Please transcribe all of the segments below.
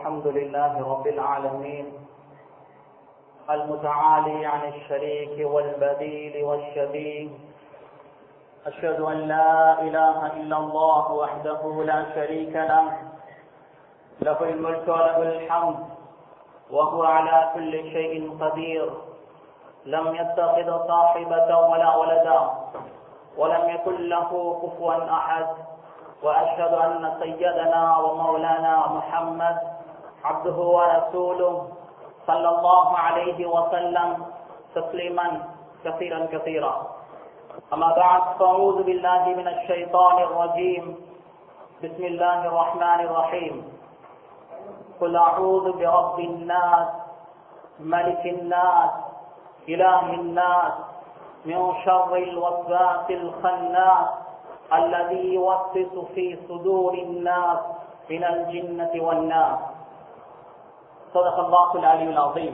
الحمد لله رب العالمين المتعالي عن الشريك والبديل والشبيه أشهد أن لا إله إلا الله وحده لا شريك له له الملك وله الحمد وهو على كل شيء قدير لم يتخذ صاحبة ولا ولدا ولم يكن له كفوا أحد وأشهد أن سيدنا ومولانا محمد عبده ورسوله صلى الله عليه وسلم تسليما كثيرا كثيرا أما بعد فأعوذ بالله من الشيطان الرجيم بسم الله الرحمن الرحيم قل أعوذ برب الناس ملك الناس إله الناس من شر الوسواس الخناس الذي يوسوس في صدور الناس من الجنة والناس صدق الله العلي العظيم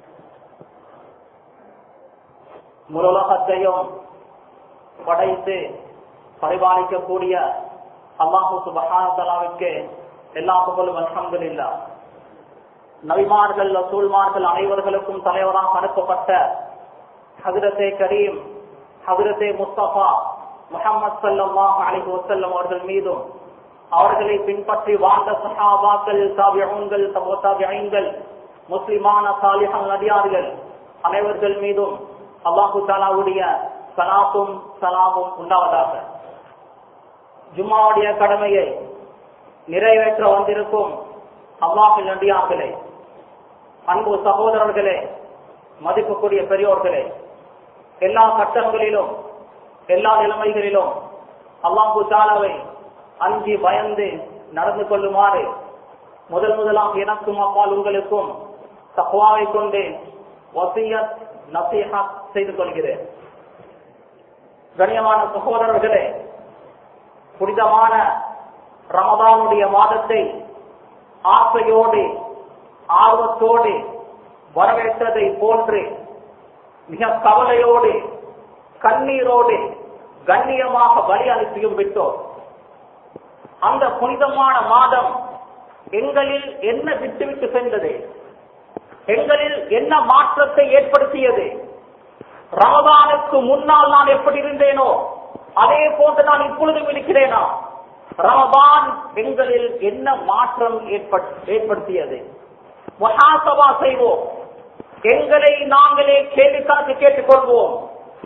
முருலகத்தையும் படைத்து பரிபாலிக்கக்கூடிய அல்லாஹு சுபஹானத்தலாவிற்கு எல்லா புகழும் அல்ஹம்துலில்லா நபிமார்கள் ரசூல்மார்கள் அனைவர்களுக்கும் தலைவராக அனுப்பப்பட்ட ஹதிரத்தே கரீம் ஹதிரத்தே முஸ்தபா முகமது சல்லாஹ் அலிஹி வசல்லம் அவர்கள் மீதும் அவர்களை பின்பற்றி வாழ்ந்த சஹாபாக்கள் தாபியங்கள் தபோத்தாபியங்கள் முஸ்லிமான சாலிஹம் நடிகார்கள் அனைவர்கள் மீதும் அல்லாஹு தாலாவுடைய சலாத்தும் சலாமும் உண்டாவதாக ஜும்மாவுடைய கடமையை நிறைவேற்ற வந்திருக்கும் அல்லாஹு நடிகார்களே அன்பு சகோதரர்களே மதிப்புக்குரிய பெரியோர்களே எல்லா கட்டங்களிலும் எல்லா நிலைமைகளிலும் அல்லாஹு தாலாவை அஞ்சி பயந்து நடந்து கொள்ளுமாறு முதல் முதலாம் எனக்கும் அப்பால் உங்களுக்கும் தக்குவாவை கொண்டு வசியத் நசீஹா செய்து கொள்கிறேன் கண்ணியமான சகோதரர்களே புனிதமான ரமதானுடைய மாதத்தை ஆசையோடு ஆர்வத்தோடு வரவேற்றதை போன்று மிக கவலையோடு கண்ணீரோடு கண்ணியமாக பலி அனுப்பியும் விட்டோம் அந்த புனிதமான மாதம் எங்களில் என்ன விட்டுவிட்டு சென்றது எங்களில் என்ன மாற்றத்தை ஏற்படுத்தியது ரமதானுக்கு முன்னால் நான் எப்படி இருந்தேனோ அதே போன்று நான் இப்பொழுதும் இருக்கிறேனா ரமதான் எங்களில் என்ன மாற்றம் ஏற்படுத்தியது மகாசபா செய்வோம் எங்களை நாங்களே கேள்வி கணக்கு கேட்டுக்கொள்வோம்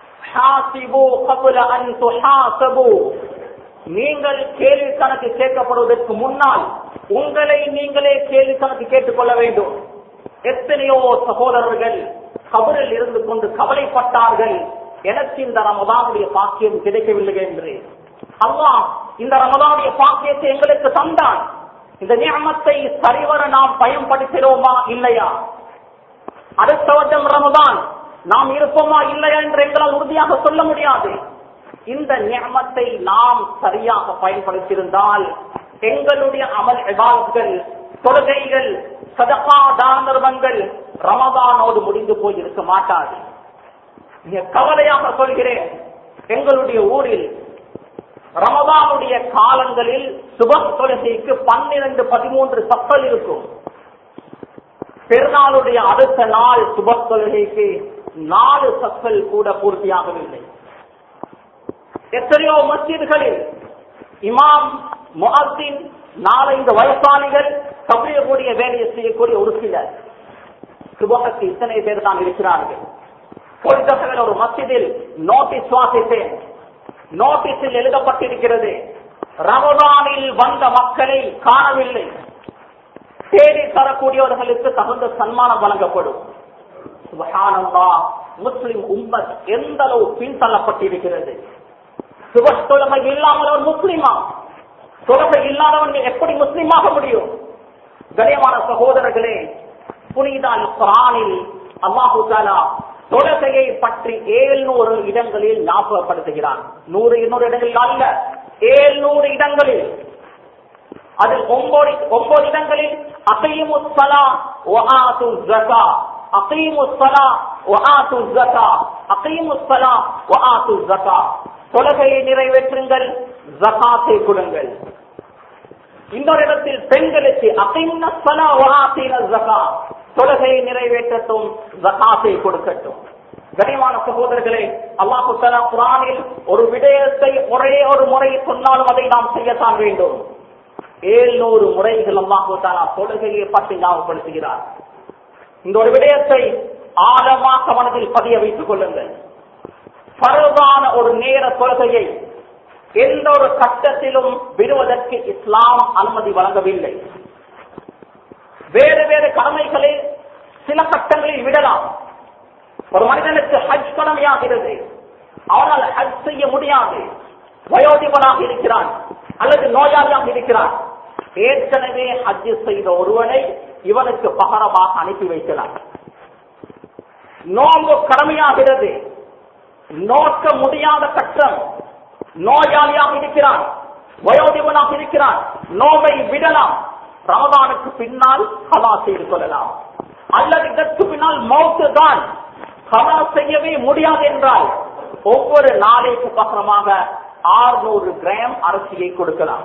நீங்கள் கேள்வி கணக்கு கேட்கப்படுவதற்கு முன்னால் உங்களை நீங்களே கேள்வி கணக்கு கேட்டுக்கொள்ள வேண்டும் எத்தனையோ சகோதரர்கள் கபரில் இருந்து கொண்டு கவலைப்பட்டார்கள் எனக்கு இந்த ரமதானுடைய பாக்கியம் கிடைக்கவில்லை என்று அல்லா இந்த ரமதானுடைய பாக்கியத்தை எங்களுக்கு தந்தான் இந்த நியமத்தை சரிவர நாம் பயன்படுத்தினோமா இல்லையா அடுத்த வருடம் ரமதான் நாம் இருப்போமா இல்லையா என்று எங்களால் உறுதியாக சொல்ல முடியாது இந்த நியமத்தை நாம் சரியாக பயன்படுத்தியிருந்தால் எங்களுடைய அமல் எபால்கள் தொழுகைகள் சதகா தானர்வங்கள் ரமதானோடு முடிந்து போய் இருக்க மாட்டாது மிக கவலையாக சொல்கிறேன் எங்களுடைய ஊரில் ரமதானுடைய காலங்களில் சுப தொழுகைக்கு பன்னிரண்டு பதிமூன்று சப்பல் இருக்கும் பெருநாளுடைய அடுத்த நாள் சுப தொழுகைக்கு நாலு சப்பல் கூட பூர்த்தியாகவில்லை எத்தனையோ மஸ்ஜிதுகளில் இமாம் முஹத்தின் நாலஞ்சு வயசாளிகள் தபியக்கூடிய வேலையை செய்யக்கூடிய ஒரு சிலர் சுபகத்து இத்தனை பேர் தான் இருக்கிறார்கள் பொழுதகவில் ஒரு மஸ்ஜிதில் நோட்டீஸ் வாசித்தேன் நோட்டீஸில் எழுதப்பட்டிருக்கிறது ரமதானில் வந்த மக்களை காணவில்லை தேடி தரக்கூடியவர்களுக்கு தகுந்த சன்மானம் வழங்கப்படும் முஸ்லிம் உம்மத் எந்த அளவு பின்தள்ளப்பட்டிருக்கிறது சுப தொழுகை இல்லாமல் ஒரு முஸ்லிமா தொழுகை இல்லாதவன் எப்படி முஸ்லிமாக முடியும் கணியமான சகோதரர்களே புனிதால் குரானில் அல்லாஹு தாலா தொழுகையை பற்றி ஏழ்நூறு இடங்களில் ஞாபகப்படுத்துகிறான் நூறு இன்னொரு இடங்களில் அல்ல ஏழ்நூறு இடங்களில் அதில் ஒன்பது ஒன்பது இடங்களில் அசைமுஸ்ஸலா வஆத்து ஸகா அகீமுஸ்ஸலா வஆத்து ஸகா அகீமுஸ்ஸலா வஆத்து ஸகா தொழுகையை நிறைவேற்றுங்கள் ஜகாத்தை கொடுங்கள் இன்னொரு இடத்தில் பெண்களுக்கு அகின்ன ஸலா வ ஆத்தீன ஸகாத் தொழுகையை நிறைவேற்றட்டும் ஜகாத்தை கொடுக்கட்டும் கனிவான சகோதரர்களே அல்லாஹு தலா குரானில் ஒரு விடயத்தை ஒரே ஒரு முறை சொன்னாலும் அதை நாம் செய்யத்தான் வேண்டும் ஏழ்நூறு முறைகள் அல்லாஹு தாலா தொழுகையை பற்றி ஞாபகப்படுத்துகிறார் இந்த ஒரு விடயத்தை ஆழமாக மனதில் பதிய வைத்துக் கொள்ளுங்கள் பரவான ஒரு நேர தொழுகையை எந்த ஒரு கட்டத்திலும் விடுவதற்கு இஸ்லாம் அனுமதி வழங்கவில்லை வேறு வேறு கடமைகளில் சில கட்டங்களில் விடலாம் ஒரு மனிதனுக்கு ஹஜ் கடமையாகிறது அவனால் ஹஜ் செய்ய முடியாது வயோதிபனாக இருக்கிறான் அல்லது நோயாளியாக இருக்கிறான் ஏற்கனவே ஹஜ் செய்த ஒருவனை இவனுக்கு பகரமாக அனுப்பி வைக்கலாம் நோம்பு கடமையாகிறது நோக்க முடியாத கட்டம் நோயாளியாக இருக்கிறான் வயோதிபனாக இருக்கிறான் நோவை விடலாம் ரமதானுக்கு பின்னால் கலா செய்து கொள்ளலாம் அல்லது இதற்கு பின்னால் மௌத்து தான் கலா செய்யவே முடியாது என்றால் ஒவ்வொரு நாளைக்கு பகரமாக ஆறுநூறு கிராம் அரிசியை கொடுக்கலாம்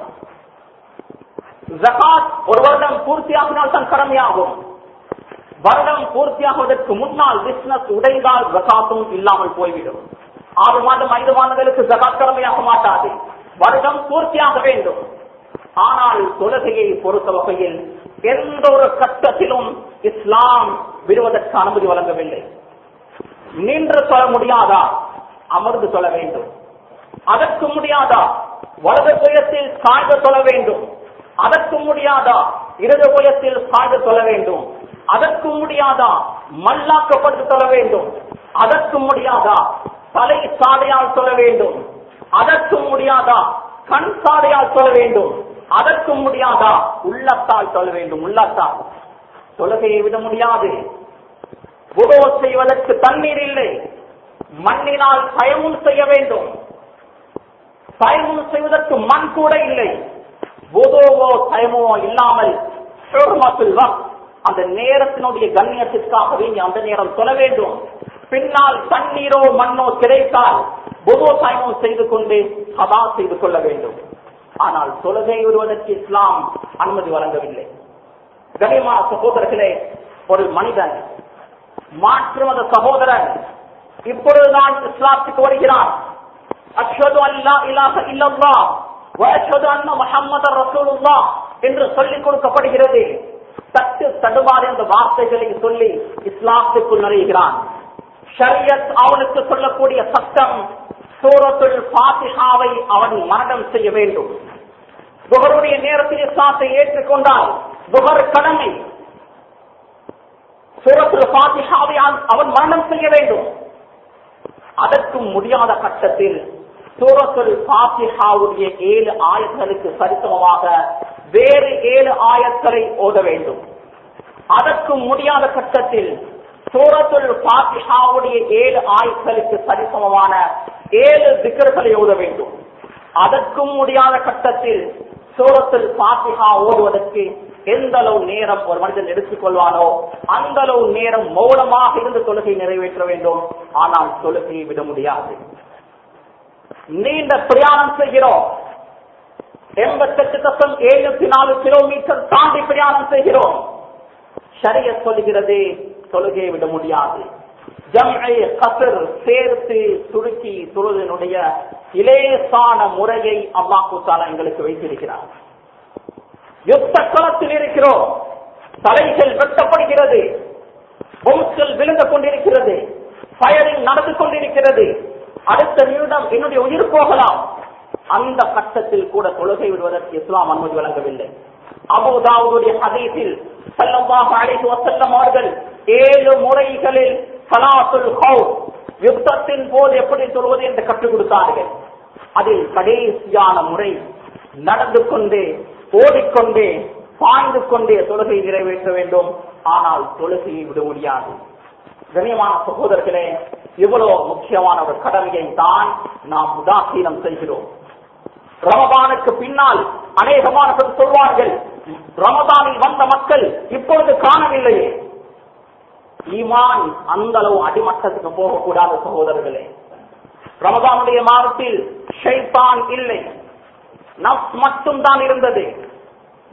ஜகாத் ஒரு வருடம் பூர்த்தியாகினால் தான் கடமையாகும் வருடம் பூர்த்தியாகுவதற்கு முன்னால் பிசினஸ் உடைந்தால் ஜகாத்தும் இல்லாமல் போய்விடும் ஆறு மாதம் ஐந்து மாதங்களுக்கு ஜகாத் கடமையாக மாட்டாது வருடம் பூர்த்தியாக வேண்டும் ஆனால் தொழுகையை பொறுத்த வகையில் எந்த ஒரு கட்டத்திலும் இஸ்லாம் விடுவதற்கு அனுமதி வழங்கவில்லை நின்று சொல்ல முடியாதா அமர்ந்து சொல்ல வேண்டும் அதற்கு முடியாதா வலது புயத்தில் சாய்ந்து சொல்ல வேண்டும் அதற்கு முடியாதா இடது புயத்தில் சாய்ந்து சொல்ல வேண்டும் அதற்கு முடியாதா மல்லாக்கப்பட்டு சொல்ல வேண்டும் அதற்கு முடியாதா தலை சாடையால் சொல்ல வேண்டும் அதற்கு முடியாதா கண் சாடையால் சொல்ல வேண்டும் அதற்கு முடியாதா உள்ளத்தால் சொல்ல வேண்டும் உள்ளத்தால் தொழுகையை விட முடியாது உதவ செய்வதற்கு தண்ணீர் இல்லை மண்ணினால் பயமும் செய்ய வேண்டும் பயமும் செய்வதற்கு மண் கூட இல்லை உதவோ பயமோ இல்லாமல் ஹுர்மத்துல் வக்த், அந்த நேரத்தினுடைய கண்ணியத்திற்காகவே நீ அந்த நேரம் சொல்ல வேண்டும் பின்னால் தண்ணீரோ மண்ணோ கிடைத்தால் புதோ பயமும் செய்து கொண்டு சதா செய்து கொள்ள வேண்டும் ஆனால் தொழுகை விடுவதற்கு இஸ்லாம் அனுமதி வழங்கவில்லை கனிமா சகோதரர்களே ஒரு மனிதன் மாற்று மத சகோதரன் இப்பொழுதுதான் இஸ்லாத்துக்கு வருகிறான் அஷ்ஹது அல்லா இலாஹ இல்லல்லாஹ் வ அஷ்ஹது அன்ன முஹம்மதர் ரசூலுல்லாஹ் என்று சொல்லிக் கொடுக்கப்படுகிறது தட்டு தடுமாறி அந்த வார்த்தைகளை சொல்லி இஸ்லாத்துக்குள் நுழைகிறான் ஷரியத் அவனுக்கு சொல்லக்கூடிய சட்டம் சூரத்துல் ஃபாத்திஹாவை அவன் மரணம் செய்ய வேண்டும் புகருடைய நேரத்தில் இஸ்லாத்தை ஏற்றுக்கொண்டால் புகர் கடமை சூரத்துல் ஃபாத்திஹாவை அவன் மரணம் செய்ய வேண்டும் அதற்கும் முடியாத கட்டத்தில் சூரத்துல் ஃபாத்திஹாவுடைய ஏழு ஆயத்தங்களுக்கு சரிசமமாக வேறு ஏழு ஆயத்தரை ஓத வேண்டும் அதற்கும் முடியாத கட்டத்தில் சூரத்துல் ஃபாத்திஹாவுடைய ஏழு ஆயத்தலுக்கு சரிசமமான ஏழு திக்கர்களை ஓத வேண்டும் அதற்கும் முடியாத கட்டத்தில் சூரத்துல் ஃபாத்திஹா ஓதுவதற்கு எந்த அளவு நேரம் ஒரு மனிதன் எடுத்துக் கொள்வானோ அந்த அளவு நேரம் மௌனமாக இருந்து தொழுகை நிறைவேற்ற வேண்டும் ஆனால் தொழுகையை விட முடியாது நீண்ட பிரயாணம் செய்கிறோம் எண்பத்தெட்டு தசம் எழுபத்தி நாலு கிலோமீட்டர் தாண்டி பிரயாணம் செய்கிறோம் சரிய சொல்கிறது தொழுகையை விட முடியாது ஜம்ஐ கசர் சேர்த்து சுருக்கி தொழுதனுடைய இலேசான முறையை அல்லாஹு தாலா எங்களுக்கு வைத்திருக்கிறார் யுத்த களத்தில் இருக்கிறோம் தலைகள் வெட்டப்படுகிறது பொம்ஸ்கள் விழுந்து கொண்டிருக்கிறது ஃபயரிங் நடந்து கொண்டிருக்கிறது அடுத்த நிமிடம் என்னுடைய உயிர் போகலாம் அந்த கட்டத்தில் கூட தொழுகை விடுவதற்கு இஸ்லாம் அனுமதி வழங்கவில்லை அபுதாவுடைய ஹதீஸில் ஸல்லல்லாஹு அலைஹி வஸல்லம் அவர்கள் ஏழு முறைகளில் சலாத்துல் ஹவுஸ் யுத்தத்தின் போது எப்படி சொல்வது என்று கற்றுக் கொடுத்தார்கள் அதில் கடைசியான முறை நடந்து கொண்டே ஓடிக்கொண்டே பாய்ந்து கொண்டே தொழுகை நிறைவேற்ற வேண்டும் ஆனால் தொழுகையை விட முடியாது கண்ணியமான சகோதரர்களே இவ்வளவு முக்கியமான ஒரு கடமையை தான் நாம் உதாசீனம் செய்கிறோம் ரமபானுக்கு பின்னால் அநேகமானவர்கள் சொல்வார்கள் ரமபானில் வந்த மக்கள் இப்பொழுது காணவில்லையே ஈமான் அந்த அளவு அடிமட்டத்துக்கு போகக்கூடாத சகோதரர்களே ரமதானுடைய மாதத்தில் ஷைத்தான் இல்லை நப்ஸ் மட்டும் தான் இருந்தது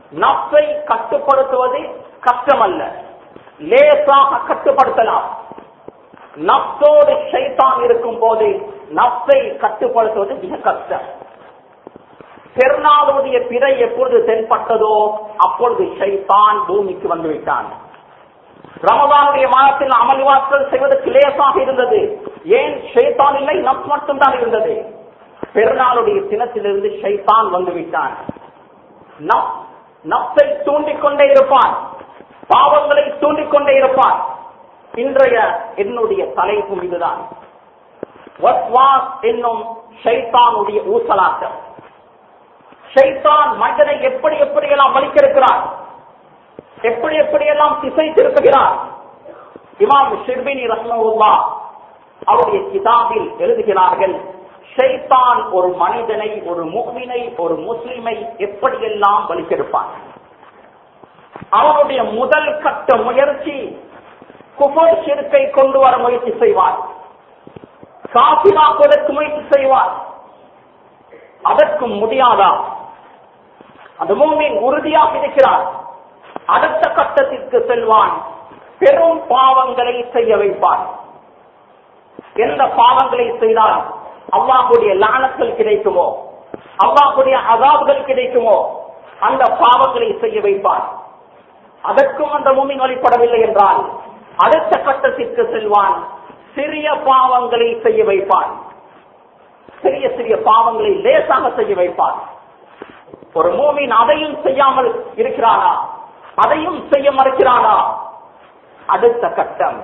நப்சை கட்டுப்படுத்துவது கஷ்டமல்ல லேசாக கட்டுப்படுத்தலாம் நப்சோடு ஷைத்தான் இருக்கும் போது நப்சை கட்டுப்படுத்துவது மிக கஷ்டம் பெருநாளுடைய பிறை எப்பொழுது தென்பட்டதோ அப்பொழுது ஷைத்தான் பூமிக்கு வந்து விட்டான் ரமதானுடைய மாதத்தில் அமல்வாசல் செய்வதற்கு லேசாக இருந்தது ஏன் ஷைத்தான் இல்லை நப் மட்டும்தான் இருந்தது பெருநாளுடைய தினத்திலிருந்து ஷைத்தான் வந்து விட்டான் நப் நப்சை தூண்டிக் கொண்டே இருப்பான் பாவங்களை தூண்டிக் கொண்டே இருப்பான் இன்றைய என்னுடைய தலைப்பும் இதுதான் வஸ்வாஸ் என்னும் ஷைத்தானுடைய ஊசலாட்டம் ஷைத்தான் மனிதனை எப்படி எப்படியெல்லாம் வலிக்கெடுக்கிறார் எப்படி எப்படியெல்லாம் திசை திருப்புகிறார் இமாம் ஷிர்பினி ரஹ்மவுல்லா அவருடைய கிதாபில் எழுதுகிறார்கள் ஷைத்தான் ஒரு மனிதனை ஒரு முக்மினை ஒரு முஸ்லிமை எப்படியெல்லாம் வலிக்கெடுப்பான் அவனுடைய முதல் கட்ட முயற்சி குபர் சிறுக்கை கொண்டு வர முயற்சி செய்வார் காபிராக்குவதற்கு முயற்சி செய்வார் அதற்கும் முடியாதா அந்த மூமின் உறுதியாக இருக்கிறார் அடுத்த கட்டத்திற்கு செல்வான் பெரும் பாவங்களை செய்ய வைப்பான் எந்த பாவங்களை செய்தால் அல்லாஹுடைய லானங்கள் கிடைக்குமோ அல்லாஹுடைய அதாப்கள் கிடைக்குமோ அந்த பாவங்களை செய்ய வைப்பான் அதற்கும் அந்த மூமின் வழிபடவில்லை என்றால் அடுத்த கட்டத்திற்கு செல்வான் சிறிய பாவங்களை செய்ய வைப்பான் சிறிய சிறிய பாவங்களை லேசாக செய்ய வைப்பான் ஒரு மூமின் அதையும் செய்யாமல் இருக்கிறானா அதையும் செய்ய மறுக்கிறானா அடுத்த கட்டம்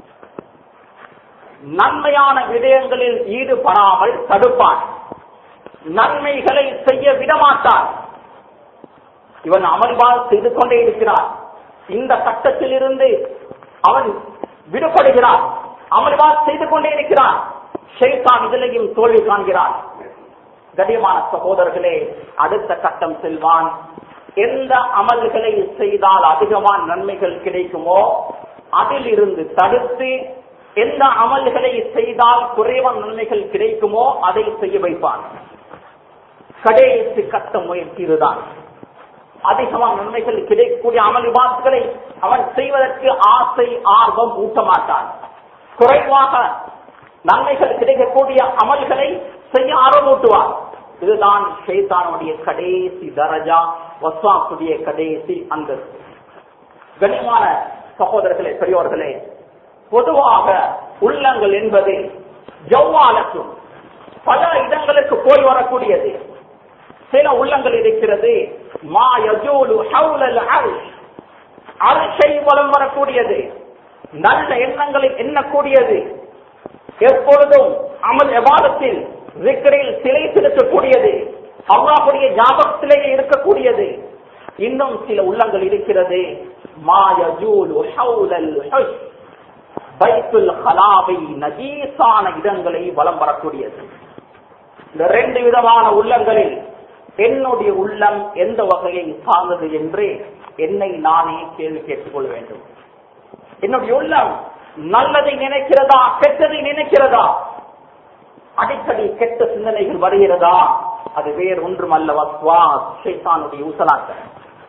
நன்மையான விடயங்களில் ஈடுபடாமல் தடுப்பான் நன்மைகளை செய்ய விடமாட்டான் இவன் அமல்வால் செய்து கொண்டே இருக்கிறான் இந்த கட்டத்தில் இருந்து அவன் விடுபடுகிறான் அமல்வால் செய்து கொண்டே இருக்கிறான் ஷெய்தான் இதிலையும் தோல்வி காண்கிறான் கடியமான சகோதரர்களே அடுத்த கட்டம் செல்வான் எந்த அமல்களை செய்தால் அதிகமான நன்மைகள் கிடைக்குமோ அதில் இருந்து தடுத்து எந்த அமல்களை செய்தால் குறைவான நன்மைகள் கிடைக்குமோ அதை செய்ய வைப்பான் கடைசி கட்ட முயற்சி இதுதான் அதிகமான நன்மைகள் கிடைக்கக்கூடிய அமல் விவாதங்களை அவன் செய்வதற்கு ஆசை ஆர்வம் ஊட்ட மாட்டான் குறைவாக நன்மைகள் கிடைக்கக்கூடிய அமல்களை செய்ய ஆர்வமூட்டுவார் இதுதான் ஷைத்தானுடைய கடைசி தரஜா வஸ்வாக்குடைய கடைசி அந்தஸ்து கண்ணியமான சகோதரர்களே பெரியோர்களே பொதுவாக உள்ளங்கள் என்பது ஜவ்வாலக்கும் பல இடங்களுக்கு போய் வரக்கூடியது சில உள்ளங்கள் இருக்கிறது மா யஜூலு ஹவுலல் அர்ஷ் அரிசை வலம் வரக்கூடியது நல்ல எண்ணங்களை எண்ணக்கூடியது எப்பொழுதும் அமல் எவாதத்தில் விக்கிரில் சிலை செலுத்தக்கூடியது அல்லாஹுடைய ஞாபகத்திலேயே இருக்கக்கூடியது இன்னும் சில உள்ளங்கள் இருக்கிறது மாயஜூலு ஹவுலல் ஹுஷ் பைத்துல் ஹலாவை நஜீசான இடங்களை வலம் வரக்கூடியது இந்த ரெண்டு விதமான உள்ளங்களில் என்னுடைய உள்ளம் எந்த வகையை சார்ந்தது என்று என்னை நானே கேள்வி கேட்டுக் கொள்ள வேண்டும் என்னுடைய உள்ளம் நல்லதை நினைக்கிறதா கெட்டதை நினைக்கிறதா அடிக்கடி கெட்ட சிந்தனைகள் வருகிறதா அது வேறு ஒன்றும் அல்ல வஸ்வாஸ் ஷைத்தானுடைய ஊசலாட்டம்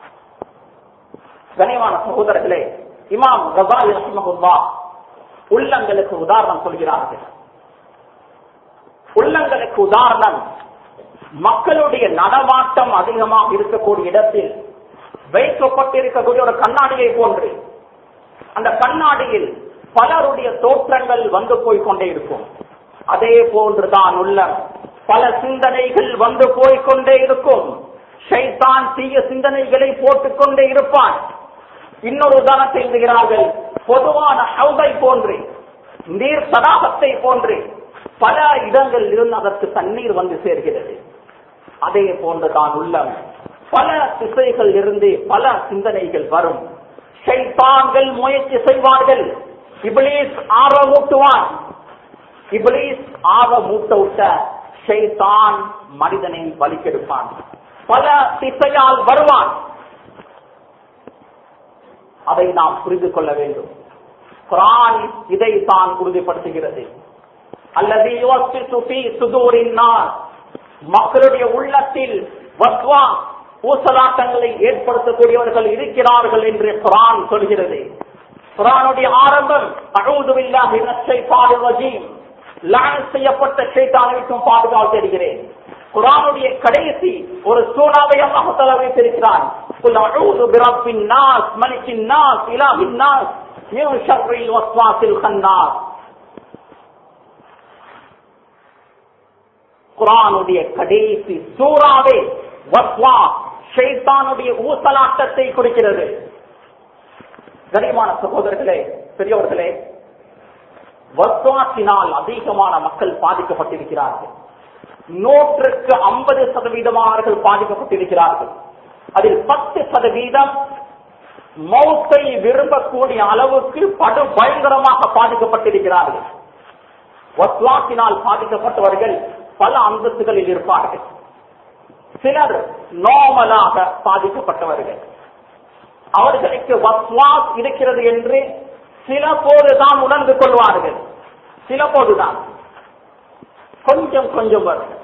கனிவான சகோதரர்களே இமாம் கசாலி ரஹ்மஹுல்லா உள்ளங்களுக்கு உதாரணம் சொல்கிறார்கள் உள்ளங்களுக்கு உதாரணம் மக்களுடைய நடமாட்டம் அதிகமாக இருக்கக்கூடிய இடத்தில் வைக்கப்பட்டிருக்கக்கூடிய ஒரு கண்ணாடியை போன்று அந்த கண்ணாடியில் பலருடைய தோற்றங்கள் வந்து போய் கொண்டே இருக்கும் அதே போன்றுதான் உள்ளம் பல சிந்தனைகள் வந்து போய் கொண்டே இருக்கும் ஷைத்தான் தீய சிந்தனைகளை போட்டுக் கொண்டே இருப்பான் இன்னொரு உதாரணத்தை எழுதுகிறார்கள் பொதுவான ஹவுதை போன்று நீர் தடாகத்தை போன்று பல இடங்களில் இருந்து அதற்கு தண்ணீர் வந்து சேர்கிறது அதே போன்றுதான் உள்ளம் பல திசைகள் இருந்து பல சிந்தனைகள் வரும் ஷைத்தான்கள் முயற்சி செய்வார்கள் இபிலீஸ் ஆர்வமூட்டுவான் இபிலீஸ் ஆர்வமூட்ட விட்ட ஷைத்தான் மனிதனை வலிக்கெடுப்பான் பல திசையால் வருவான் அதை நாம் புரிந்து கொள்ள வேண்டும் குரான் இதை தான் உறுதிப்படுத்துகிறது அல்லது யுவஸ்விசு ஃபீ சுதூரின் நாஸ் மக்களுடைய உள்ளத்தில் வஸ்வா ஊசலாட்டங்களை ஏற்படுத்தக்கூடியவர்கள் இருக்கிறார்கள் என்று குரான் சொல்கிறது குரானுடைய ஆரம்பம் அழுது பில்லாஹி மினஷ் ஷைத்தானிர் ரஜீம் லானத் செய்யப்பட்ட ஷைத்தானுக்கும் பாதுகாப்பு தெரிகிறேன் குரானுடைய கடைசி ஒரு சூறாவை அல்லாஹ் தஆலா வைத்திருக்கிறான் குல் அஊது பிரப்பின் நாஸ் மலிக்கின் நாஸ் இலாஹின் நாஸ் மின் ஷர்ரில் வஸ்வாசில் கன்னாஸ் குரானுடைய கடைசி சூறாவே வஸ்வா ஷைத்தானுடைய ஊசலாட்டத்தை குறிக்கிறது கனிமான சகோதரர்களே பெரியவர்களே வஸ்வாசினால் அதிகமான மக்கள் பாதிக்கப்பட்டிருக்கிறார்கள் நூற்றுக்கு ஐம்பது சதவீதமானவர்கள் பாதிக்கப்பட்டிருக்கிறார்கள் அதில் பத்து சதவீதம் மௌத்தை விரும்பக்கூடிய அளவுக்கு படு பயங்கரமாக பாதிக்கப்பட்டிருக்கிறார்கள் வஸ்வாசினால் பாதிக்கப்பட்டவர்கள் பல அந்தஸ்துகளில் இருப்பார்கள் சிலர் நோமலாக பாதிக்கப்பட்டவர்கள் அவர்களுக்கு வஸ்வாஸ் இருக்கிறது என்று சில போதுதான் உணர்ந்து கொள்வார்கள் சில போதுதான் கொஞ்சம் கொஞ்சம் வரும்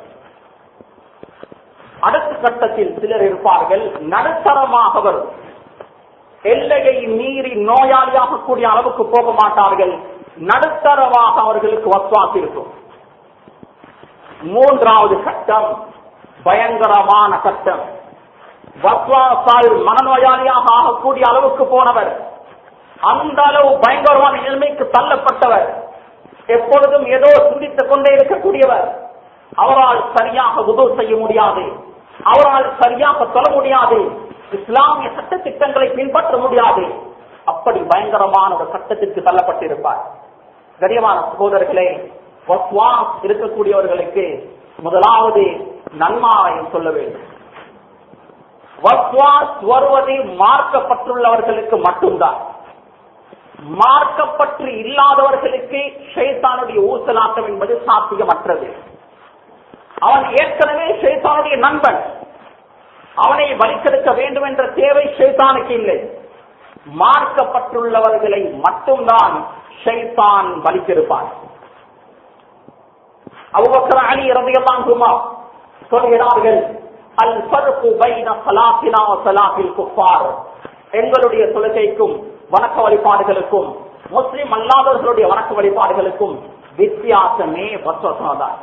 அடுத்த கட்டத்தில் சிலர் இருப்பார்கள் நடுத்தரமாக வரும் எல்லையை மீறி நோயாளியாக கூடிய அளவுக்கு போக மாட்டார்கள் நடுத்தரமாக அவர்களுக்கு வஸ்வாஸ் இருக்கும் மூன்றாவது கட்டம் பயங்கரமான கட்டம் வஸ்வாசால் மனநோயாளியாக ஆகக்கூடிய அளவுக்கு போனவர் அந்த அளவு பயங்கரமான நிலைமைக்கு தள்ளப்பட்டவர் எப்பொழுதும் ஏதோ சிந்தித்துக் கொண்டே இருக்கக்கூடியவர் அவரால் சரியாக உதவு செய்ய முடியாது அவரால் சரியாக தொழ முடியாது இஸ்லாமிய சட்ட திட்டங்களை பின்பற்ற முடியாது அப்படி பயங்கரமான ஒரு சட்டத்திற்கு தள்ளப்பட்டிருப்பார் கரியமான சகோதரர்களே வஸ்வாஸ் இருக்கக்கூடியவர்களுக்கு முதலாவது நன்மாராயம் சொல்ல வேண்டும் வஸ்வாஸ் வருவது மார்க்கப்பட்டுள்ளவர்களுக்கு மட்டும்தான் மார்க்கப்பற்று இல்லாதவர்களுக்கு ஷைத்தானுடைய ஊசலாட்டம் என்பது சாத்தியமற்றது அவன் ஏற்கனவே ஷைத்தானுடைய நண்பன் அவனை வலிக்கெடுக்க வேண்டும் என்ற தேவை ஷைத்தானுக்கு இல்லை மார்க்கப்பட்டுள்ளவர்களை மட்டும்தான் ஷைத்தான் வலிக்கெடுப்பான் அவ்வக்கர அலி ரபியல்லாம் குமா சொல்கிறார்கள் அல் ஃபர்கு பைன ஸலாத்தினா வ ஸலாத்தில் குஃபார் எங்களுடைய தொழுகைக்கும் வணக்க வழிபாடுகளுக்கும் முஸ்லிம் அல்லாதவர்களுடைய வணக்க வழிபாடுகளுக்கும் வித்தியாசமே வசவசம்தான்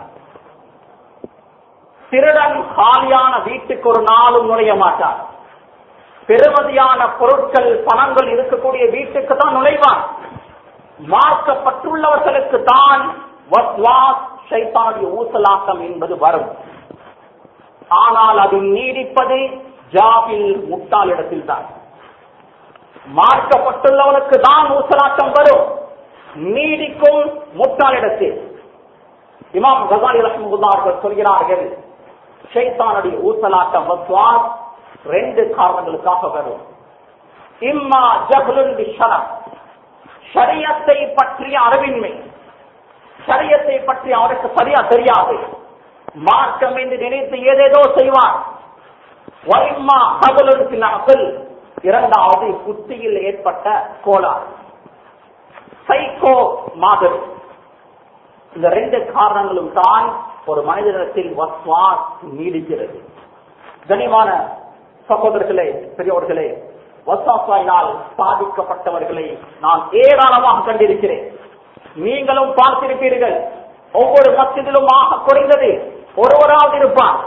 திருடன் காலியான வீட்டுக்கு ஒரு நாளும் நுழைய மாட்டார் பெருமதியான பொருட்கள் பணங்கள் இருக்கக்கூடிய வீட்டுக்கு தான் நுழைவான் மார்க்கப்பட்டுள்ளவர்களுக்கு தான் வஸ்வாஸ் ஷைத்தானுடைய ஊசலாட்டம் என்பது வரும் ஆனால் அது நீடிப்பது ஜாபில் முட்டாளிடத்தில் தான் மார்க்கப்பட்டுள்ளவனுக்கு தான் ஊசலாட்டம் வரும் நீடிக்கும் முட்டாளிடத்தில் இமாம் கசாலி ரஹ்மகுல்லா அவர்கள் சொல்கிறார்கள் ஷைத்தானுடைய ஊசலாட்டம் வஸ்வாஸ் ரெண்டு காரணங்களுக்காக வரும் இம்மா ஜஹ்லுன் பிஷரம் ஷரியத்தை பற்றிய அறிவின்மை ஷரியத்தை பற்றி அவருக்கு சரியா தெரியாது மார்க்கம் என்று நினைத்து ஏதேதோ செய்வார் வைம்மா கபலுக்கு அசல் இரண்டாவது புத்தியில் ஏற்பட்ட கோளாறு சைக்கோ மாதிரி இந்த ரெண்டு காரணங்களும் தான் ஒரு மனிதனிடத்தில் வஸ்வாஸ் நீடிக்கிறது கனிமான சகோதரர்களே பெரியவர்களே வஸ்வாசாயினால் பாதிக்கப்பட்டவர்களை நான் ஏராளமாக கண்டிருக்கிறேன் நீங்களும் பார்த்திருப்பீர்கள் ஒவ்வொரு மத்தியிலும் ஆக குறைந்தது ஒருவராவது இருப்பார்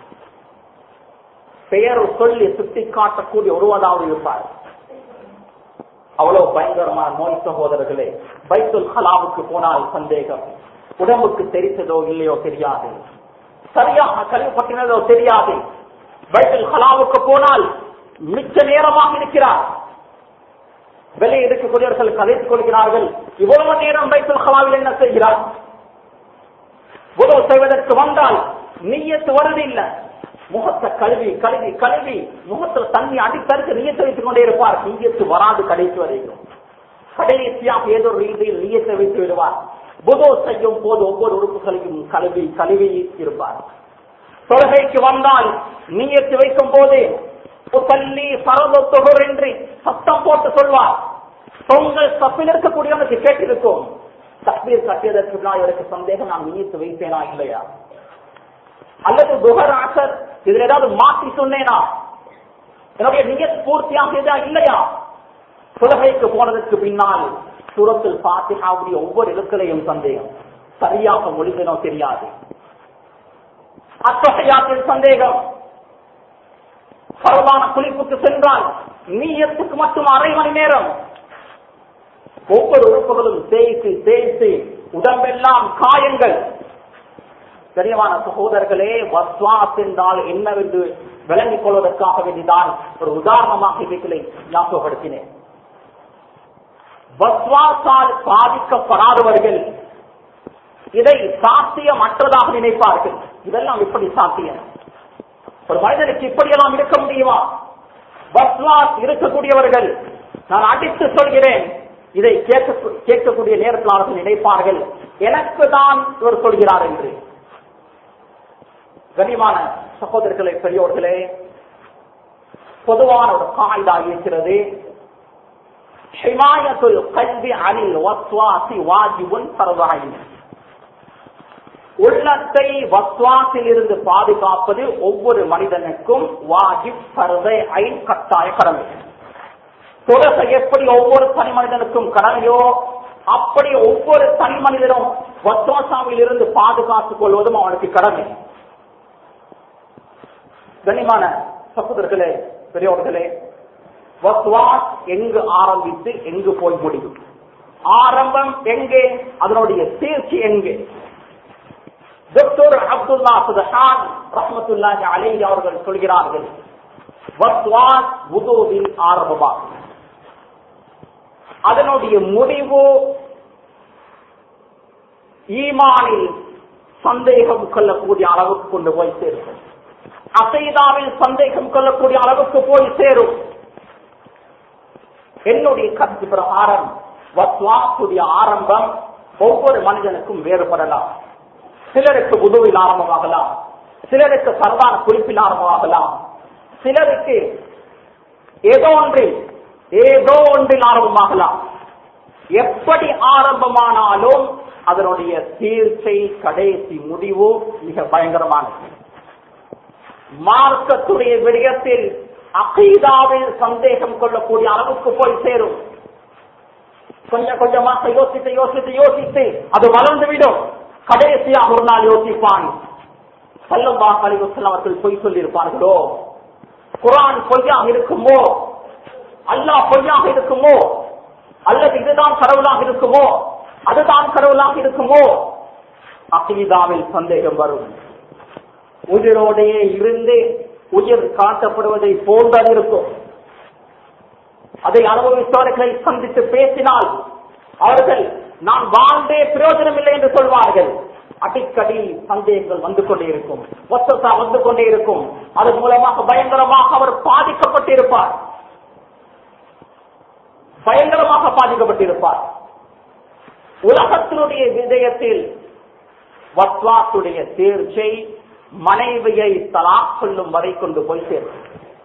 பெயர் சொல்லி சுட்டி காட்டக்கூடிய ஒருவராவது இருப்பார் அவ்வளவு பயங்கரமான நோய் சகோதரர்களே பைத்துல் ஹலாவுக்கு போனால் சந்தேகம் உடம்புக்கு தெரித்ததோ இல்லையோ தெரியாது சரியாக கழிவுபட்டினதோ தெரியாது பைத்துல் ஹலாவுக்கு போனால் மிச்ச நேரமாக இருக்கிறார் வெளியே இருக்கக்கூடியவர்கள் கதைத்துக் கொள்கிறார்கள் இவ்வளவு நேரம் பைத்துல் ஹலாவில் என்ன செய்கிறார் உதவு செய்வதற்கு வந்தால் நீயத்து வருதில்லை முகத்தை கழுவி கழுவி கழுவி முகத்துல தண்ணி அடித்தருக்கு நீயத்தை வைத்துக் கொண்டே இருப்பார் நீயத்து வராது கடைசி வரைக்கும் கடைசியாக ஏதோ ஒரு ரீதியில் நீயத்தை வைத்து விடுவார் புதோ செய்யும் போது ஒவ்வொரு உறுப்புகளையும் கழுவி கழுவி இருப்பார் தொழுகைக்கு வந்தால் நீயத்து வைக்கும் போது பள்ளி பரவ தொகர் என்று சத்தம் போட்டு சொல்வார் தொங்கல் தப்பில் இருக்கக்கூடியவனுக்கு கேட்டிருக்கும் தப்பீர் கட்டியதற்கு பின்னால் இவருக்கு சந்தேகம் நான் நீயத்து வைப்பேனா இல்லையா அல்லது துகர் ஆசர் இதுல ஏதாவது மாற்றி சொன்னேனா என்னுடைய நியத் பூர்த்தியாகியதா இல்லையா தொழுகைக்கு போனதற்கு பின்னால் சூரத்தில் பாத்தியாவுடைய ஒவ்வொரு எழுக்களையும் சந்தேகம் சரியாக மொழிதனோ தெரியாது அத்தகையாத்தில் சந்தேகம் பரவான குளிப்புக்கு சென்றால் நீயத்துக்கு மட்டும் அரை மணி நேரம் ஒவ்வொரு உறுப்புகளும் தேய்த்து தேய்த்து உடம்பெல்லாம் காயங்கள் கரியமான சகோதரர்களே வஸ்வாஸ் என்றால் என்னவென்று விளங்கிக் கொள்வதற்காக வேண்டிதான் ஒரு உதாரணமாக இவைகளை ஞாபகப்படுத்தினேன் வஸ்வாசால் பாதிக்கப்படாதவர்கள் இதை சாத்தியமற்றதாக நினைப்பார்கள் இதெல்லாம் எப்படி சாத்தியம் ஒரு மனிதனுக்கு இப்படியெல்லாம் இருக்க முடியுமா வஸ்வாஸ் இருக்கக்கூடியவர்கள் நான் அடித்து சொல்கிறேன் இதை கேட்க கேட்கக்கூடிய நேரத்தில் அவர்கள் நினைப்பார்கள் எனக்கு தான் இவர் சொல்கிறார் என்று கனிமான சகோதரர்களே பெரியோர்களே பொதுவான ஒரு காய்தா இருக்கிறது ஹிமாயத்துல் கல்வி அனில் வஸ்வாசி வாஜிபுன் பரவாயின் உள்ளத்தை வஸ்வாசில் இருந்து பாதுகாப்பது ஒவ்வொரு மனிதனுக்கும் வாஜிப் பரதை ஐன் கட்டாய கடமை தொழுகை எப்படி ஒவ்வொரு தனி மனிதனுக்கும் கடமையோ அப்படி ஒவ்வொரு தனி மனிதனும் வஸ்வாசாவில் இருந்து பாதுகாத்துக் கொள்வதும் அவனுக்கு கடமை கனிமான சகோதரர்களே பெரியவர்களே வஸ்வாஸ் எங்கு ஆரம்பித்து எங்கு போய் முடியும் ஆரம்பம் எங்கே அதனுடைய தேர்ச்சி எங்கே டாக்டர் அப்துல்லா சுதஹான் ரஹமத்துல்லாஹி அலைஹி அவர்கள் சொல்கிறார்கள் வஸ்வாஸ் உதோவில் ஆரம்பமாகும் அதனுடைய முடிவு ஈமானில் சந்தேகம் கொள்ளக்கூடிய அளவுக்கு கொண்டு போய் சேர்க்கும் அசைதாவில் சந்தேகம் கொள்ளக்கூடிய அளவுக்கு போய் சேரும் என்னுடைய கருத்து பிரகாரம் வஸ்வாசுடைய ஆரம்பம் ஒவ்வொரு மனிதனுக்கும் வேறுபடலாம் சிலருக்கு உதவியில் ஆரம்பமாகலாம் சிலருக்கு சரதான குறிப்பில் ஆரம்பமாகலாம் சிலருக்கு ஏதோ ஒன்றில் ஏதோ ஒன்றில் ஆரம்பமாகலாம் எப்படி ஆரம்பமானாலும் அதனுடைய தீர்ச்சை கடைசி முடிவு மிக பயங்கரமானது மார்க்கத்துடைய விடயத்தில் அகீதாவில் சந்தேகம் கொள்ளக்கூடிய அளவுக்கு போய் சேரும் கொஞ்சம் கொஞ்சமாக யோசித்து யோசித்து யோசித்து அது வளர்ந்துவிடும் கடைசியாக ஒரு நாள் யோசிப்பான் சல்லம்பா கலிவசல் அவர்கள் பொய் சொல்லியிருப்பார்களோ குரான் பொய்யாக இருக்குமோ அல்லாஹ் பொய்யாக இருக்குமோ அல்லது இதுதான் கடவுளாக இருக்குமோ அதுதான் கடவுளாக இருக்குமோ அகீதாவில் சந்தேகம் வரும் உயிரோடையே இருந்து உயிர் காட்டப்படுவதை போன்றது இருக்கும் அதை அனுபவித்தவர்களை சந்தித்து பேசினால் அவர்கள் நான் வாழ்ந்தே பிரயோஜனம் இல்லை என்று சொல்வார்கள் அடிக்கடி சந்தேகங்கள் வந்து கொண்டே இருக்கும் வசத்தா வந்து கொண்டே இருக்கும் அதன் மூலமாக பயங்கரமாக அவர் பாதிக்கப்பட்டிருப்பார் பயங்கரமாக பாதிக்கப்பட்டிருப்பார் உலகத்தினுடைய விஜயத்தில் வத்வாத்துடைய தேர்ச்சை மனைவியை தலா சொல்லும் வரை கொண்டு போய் சேர்க்கும்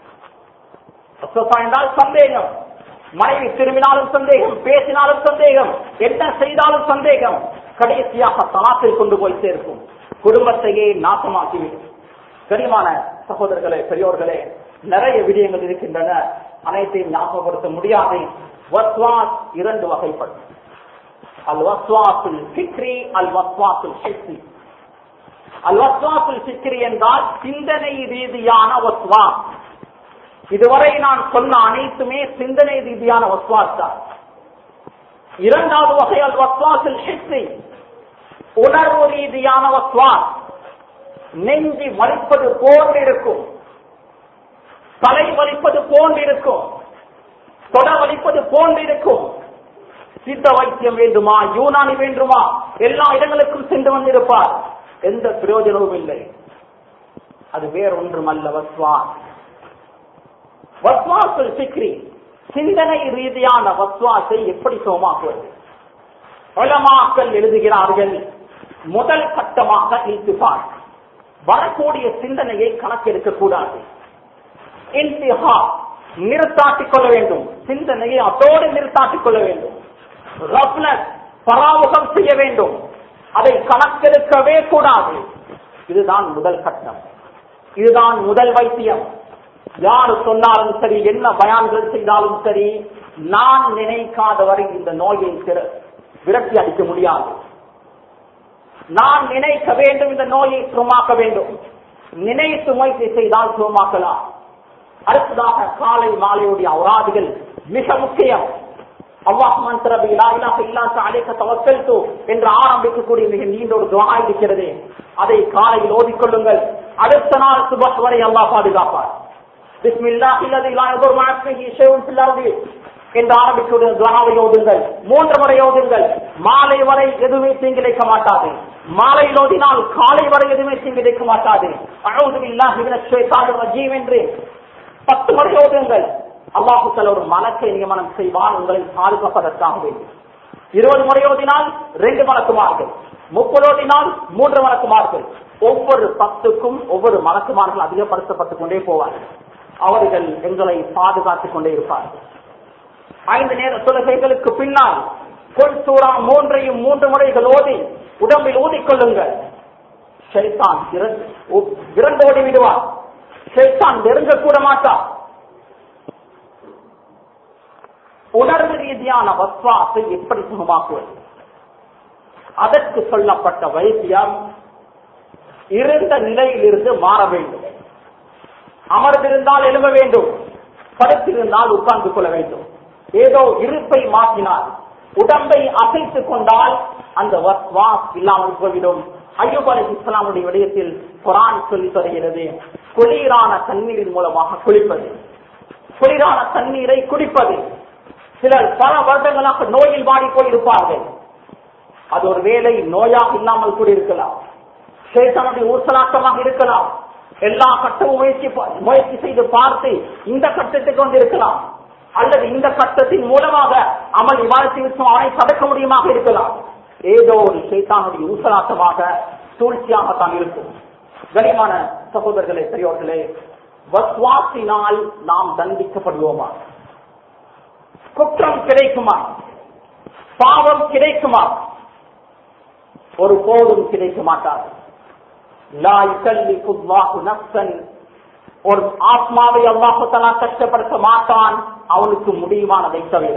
என்றால் சந்தேகம் மனைவி திரும்பினாலும் சந்தேகம் பேசினாலும் சந்தேகம் என்ன செய்தாலும் சந்தேகம் கடைசியாக தலாத்தில் கொண்டு போய் சேர்க்கும் குடும்பத்தையே நாசமாக்கிவிடும் கரிமான சகோதரர்களே பெரியோர்களே நிறைய விடயங்கள் இருக்கின்றன அனைத்தையும் ஞாபகப்படுத்த முடியாது வஸ்வாஸ் இரண்டு வகைப்படும் அல் வஸ்வாசுல் சிக்ரி அல் வஸ்வாசுல் ஹெஸ்ஸி அல் வஸ்வாசுல் சிக்ரி என்றால் சிந்தனை ரீதியான வஸ்வாஸ் இதுவரை நான் சொன்ன அனைத்துமே சிந்தனை ரீதியான வஸ்வாஸ் தான் இரண்டாவது வகை அல் வஸ்வாசில் ஹிஸ்ஸி உணர்வு ரீதியான வஸ்வாஸ் நெஞ்சி வலிப்பது போன்றிருக்கும் தலை வலிப்பது போன்றிருக்கும் தொட வலிப்பது போன்றிருக்கும் சித்த வைத்தியம் வேண்டுமா யூனானி வேண்டுமா எல்லா இடங்களுக்கும் சென்று வந்திருப்பார் எந்த பிரயோஜனமும் இல்லை அது வேறொன்றுமல்ல வஸ்வாஸ் வஸ்வாசுல் சிக்ரி சிந்தனை ரீதியான வஸ்வாசை எப்படி சோமாக்குவது உலமாக்கள் எழுதுகிறார்கள் முதல் கட்டமாக இல்திஃபாட் வரக்கூடிய சிந்தனையை கணக்கெடுக்க கூடாது இல்திஹா நிறுத்தாட்டிக் கொள்ள வேண்டும் சிந்தனையை அதோடு நிறுத்தாட்டிக் கொள்ள வேண்டும் ரஃப்னஸ் பராமுகம் செய்ய வேண்டும் அதை கணக்கெடுக்கவே கூடாது இதுதான் முதல் கட்டம் இதுதான் முதல் வைத்தியம் யாரு சொன்னாலும் சரி என்ன பயான்கள் செய்தாலும் சரி நான் நினைக்காத வரை இந்த நோயை திர- விரட்டி அடிக்க முடியாது நான் நினைக்க வேண்டும் இந்த நோயை சுகமாக்க வேண்டும் நினைத்து முயற்சி செய்தால் சுகமாக்கலாம் அடுத்ததாக காலை மாலையுடைய அவராதிகள் மிக முக்கியம் அல்லாஹ் மந்திரபி லா இலாஹ இல்லா அன்த அலைக தவக்கல்து என்று ஆரம்பிக்கக்கூடிய மிக நீண்ட ஒரு துஆ இருக்கிறது அதை காலையில் ஓதிக்கொள்ளுங்கள் அடுத்த நாள் சுபஹ் வரை அல்லாஹ் பாதுகாப்பார் பிஸ்மில்லாஹி அல்லதி லா யதுர் மஅ இஸ்மிஹி ஷைஉன் ஃபில் அர்தி என்று ஆரம்பிக்கக்கூடிய துஆவை ஓதுங்கள் மூன்று முறை ஓதுங்கள் மாலை வரை எதுவுமே தீங்கிழைக்க மாட்டாது மாலையில் ஓதினால் காலை வரை எதுவுமே தீங்கிழைக்க மாட்டாது அவுது பில்லாஹி மினஷ் ஷைத்தானிர் ரஜீம் என்று பத்து முறை ஓதுங்கள் அல்லாஹு தஆலா ஒரு மலக்கை நியமனம் செய்வான் உங்களை பாதுகாப்பதற்காக வேண்டும் இருபது முறை ஓதினால் ரெண்டு மலக்குமார்கள் முப்பது ஓதினால் மூன்று மலக்குமார்கள் ஒவ்வொரு பத்துக்கும் ஒவ்வொரு மலக்குமார்கள் அதிகப்படுத்தப்பட்டுக் கொண்டே போவார்கள் அவர்கள் எங்களை பாதுகாத்துக் கொண்டே இருப்பார்கள் ஐந்து நேர தொழுகைகளுக்கு பின்னால் கொல் சூறா மூன்றையும் மூன்று முறைகள் ஓதி உடம்பில் ஊதிக்கொள்ளுங்கள் ஷைத்தான் விரண்டு ஓ- விரண்டோடி விடுவார் ஷைத்தான் நெருங்க கூட மாட்டார் உணர்வு ரீதியான வஸ்வாசை எப்படி சுகமாக்குவது அதற்கு சொல்லப்பட்ட வைத்தியம் இருந்த நிலையிலிருந்து மாற வேண்டும் அமர்ந்திருந்தால் எழுத வேண்டும் படுத்திருந்தால் உட்கார்ந்து கொள்ள வேண்டும் ஏதோ இருப்பை மாற்றினால் உடம்பை அசைத்துக் கொண்டால் அந்த வஸ்வாஸ் இல்லாமல் போய்விடும் ஐயூப் அலி இஸ்லாமுடைய விடயத்தில் குரான் சொல்லி தருகிறது குளிரான தண்ணீரின் மூலமாக குளிப்பது குளிரான தண்ணீரை குடிப்பது சிலர் பல வருடங்களாக நோயில் வாடி போயிருப்பார்கள் அது ஒரு வேலை நோயாக இல்லாமல் கூட இருக்கலாம் சேத்தனுடைய ஊசலாட்டமாக இருக்கலாம் எல்லா கட்டமும் முயற்சி ப- முயற்சி செய்து பார்த்து இந்த கட்டத்துக்கு வந்து இருக்கலாம் அல்லது இந்த கட்டத்தின் மூலமாக அமல் விவாதத்தை விட்டு அவனை தடுக்க முடியுமாக இருக்கலாம் ஏதோ ஒரு சேத்தானுடைய ஊசலாட்டமாக சூழ்ச்சியாகத்தான் இருக்கும் கனிமான சகோதரர்களே பெரியோர்களே வஸ்வாசினால் நாம் தண்டிக்கப்படுவோமா குற்றம் கிடைக்குமா பாவம் கிடைக்குமா ஒரு போதும் கிடைக்க மாட்டாது லா யுகல்லிஃபு அல்லாஹு நஃப்ஸன் ஒரு ஆத்மாவை அல்லாஹு தஆலா கஷ்டப்படுத்த மாட்டான் அவனுக்கு முடியுமானதை தவிர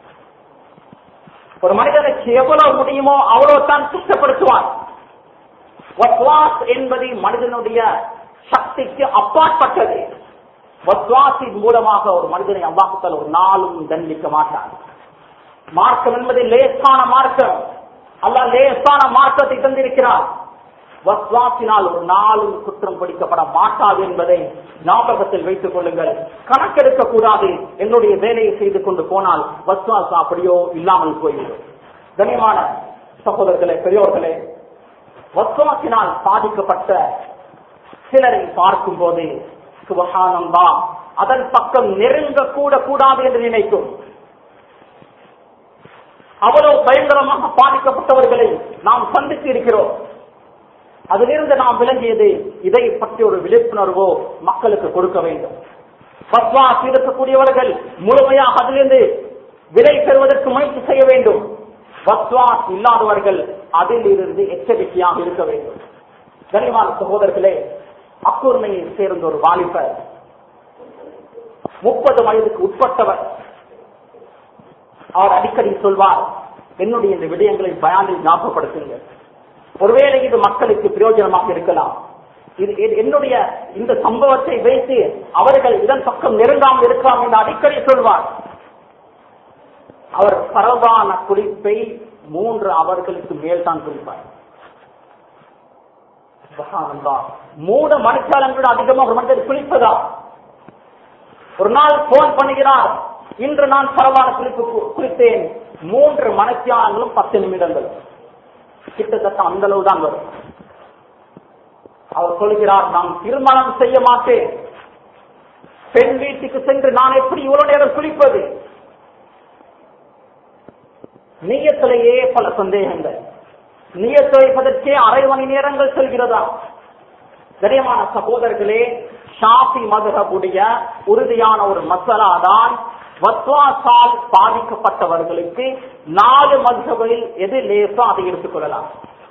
ஒரு மனிதனுக்கு எவ்வளவு முடியுமோ அவ்வளவு தான் கஷ்டப்படுத்துவான் வஸ்வாஸ் என்பது மனிதனுடைய சக்திக்கு அப்பாற்பட்டது வஸ்வாசின் மூலமாக ஒரு மனிதனை அல்லாஹுத்தல் ஒரு நாளும் தண்டிக்க மாட்டான் மார்க்கம் என்பது லேசான மார்க்கம் அல்லாஹ் லேசான மார்க்கத்தை தந்திருக்கிறார் வஸ்வாசினால் ஒரு நாளும் குற்றம் பிடிக்கப்பட மாட்டாது என்பதை ஞாபகத்தில் வைத்துக் கொள்ளுங்கள் கணக்கெடுக்க கூடாது என்னுடைய வேலையை செய்து கொண்டு போனால் வஸ்வாஸ் அப்படியோ இல்லாமல் போய்விடும் கனியமான சகோதரர்களே பெரியோர்களே வஸ்வாசினால் பாதிக்கப்பட்ட சிலரை பார்க்கும் போது சுபகானந்தா அதன் பக்கம் நெருங்க கூட கூடாது என்று நினைக்கும் அவ்வளவு பயங்கரமாக பாதிக்கப்பட்டவர்களை நாம் சந்தித்து இருக்கிறோம் அதிலிருந்து நாம் விளங்கியது இதை பற்றி ஒரு விழிப்புணர்வோ மக்களுக்கு கொடுக்க வேண்டும் பத்வாஸ் இருக்கக்கூடியவர்கள் முழுமையாக அதிலிருந்து விலை பெறுவதற்கு முயற்சி செய்ய வேண்டும் பத்வாஸ் இல்லாதவர்கள் அதிலிருந்து எச்சரிக்கையாக இருக்க வேண்டும் கனிவான சகோதரர்களே அக்கூர்மையை சேர்ந்த ஒரு வாலிபர் முப்பது வயதுக்கு உட்பட்டவர் அவர் அடிக்கடி சொல்வார் என்னுடைய இந்த விடயங்களை பயானில் ஞாபகப்படுத்துங்கள் ஒருவேளை இது மக்களுக்கு பிரயோஜனமாக இருக்கலாம் இது இது என்னுடைய இந்த சம்பவத்தை வைத்து அவர்கள் இதன் பக்கம் நெருங்காமல் இருக்கலாம் என்று அடிக்கடி சொல்வார் அவர் பரவான குளிப்பை மூன்று அவர்களுக்கு மேல் தான் குளிப்பார் சுப்ஹானல்லா. மூணு மணிக்காலங்களோட அதிகமாக ஒரு மனிதர் குளிப்பதா ஒரு நாள் போன் பண்ணுகிறார் இன்று நான் பரவான குளிப்பு கு- குளித்தேன் மூன்று மணித்தியாலங்களும் பத்து நிமிடங்கள் கிட்டத்தட்ட அந்த அளவு தான் வரும் அவர் சொல்கிறார் நான் திருமணம் செய்ய மாட்டேன் பெண் வீட்டுக்கு சென்று நான் எப்படி இவ்வளவு நேரம் குளிப்பது நீயத்திலேயே பல சந்தேகங்கள் நீயத்து வைப்பதற்கே அரை மணி நேரங்கள் செல்கிறதா கரியமான சகோதரர்களே ஷாஃபி மதுரபுடைய உறுதியான ஒரு மசாலா தான் வத்வாசால் பாதிக்கப்பட்டவர்களுக்கு நாலு மதுககளில் எது லேசா அதை எடுத்துக்கொள்ளலாம்